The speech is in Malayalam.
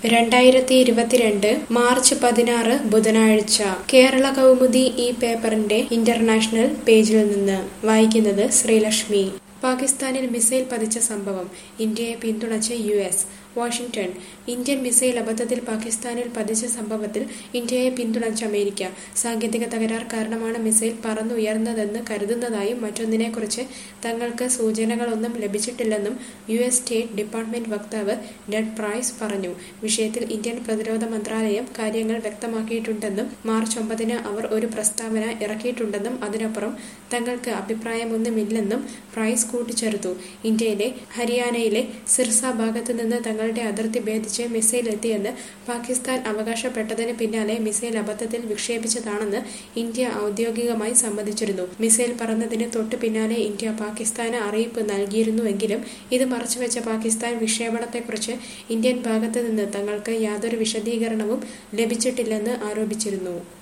രണ്ടായിരത്തി ഇരുപത്തിരണ്ട് മാർച്ച് പതിനാറ് ബുധനാഴ്ച കേരള കൗമുദി ഈ പേപ്പറിന്റെ ഇന്റർനാഷണൽ പേജിൽ നിന്ന് വായിക്കുന്നത് ശ്രീലക്ഷ്മി പാകിസ്ഥാനിൽ മിസൈൽ പതിച്ച സംഭവം ഇന്ത്യയെ പിന്തുണച്ച് U S Washington Indian missile അബദ്ധത്തിൽ പാകിസ്ഥാനിൽ പതിച്ച സംഭവത്തിൽ ഇന്ത്യയെ പിന്തുണച്ച അമേരിക്ക സാങ്കേതിക തകരാർ കാരണമാണ് മിസൈൽ പറന്നുയർന്നതെന്ന് കരുതുന്നതായും മറ്റൊന്നിനെക്കുറിച്ച് തങ്ങൾക്ക് സൂചനകളൊന്നും ലഭിച്ചിട്ടില്ലെന്നും യു എസ് സ്റ്റേറ്റ് ഡിപ്പാർട്ട്മെന്റ് വക്താവ് നെഡ് പ്രൈസ് പറഞ്ഞു വിഷയത്തിൽ ഇന്ത്യൻ പ്രതിരോധ മന്ത്രാലയം കാര്യങ്ങൾ വ്യക്തമാക്കിയിട്ടുണ്ടെന്നും മാർച്ച് ഒമ്പതിന് അവർ ഒരു പ്രസ്താവന ഇറക്കിയിട്ടുണ്ടെന്നും അതിനപ്പുറം തങ്ങൾക്ക് അഭിപ്രായമൊന്നുമില്ലെന്നും പ്രൈസ് കൂട്ടിച്ചേർത്തു ഇന്ത്യയിലെ ഹരിയാനയിലെ സിർസ ഭാഗത്ത് നിന്ന് തങ്ങളുടെ അതിർത്തി ഭേദിച്ച് മിസൈൽ എത്തിയെന്ന് പാകിസ്ഥാൻ അവകാശപ്പെട്ടതിന് പിന്നാലെ മിസൈൽ അബദ്ധത്തിൽ വിക്ഷേപിച്ചതാണെന്ന് ഇന്ത്യ ഔദ്യോഗികമായി സമ്മതിച്ചിരുന്നു മിസൈൽ പറന്നതിന് തൊട്ടു പിന്നാലെ ഇന്ത്യ പാകിസ്ഥാന് അറിയിപ്പ് നൽകിയിരുന്നുവെങ്കിലും ഇത് മറച്ചുവെച്ച പാകിസ്ഥാൻ വിക്ഷേപണത്തെക്കുറിച്ച് ഇന്ത്യൻ ഭാഗത്ത് നിന്ന് തങ്ങൾക്ക് യാതൊരു വിശദീകരണവും ലഭിച്ചിട്ടില്ലെന്ന് ആരോപിച്ചിരുന്നു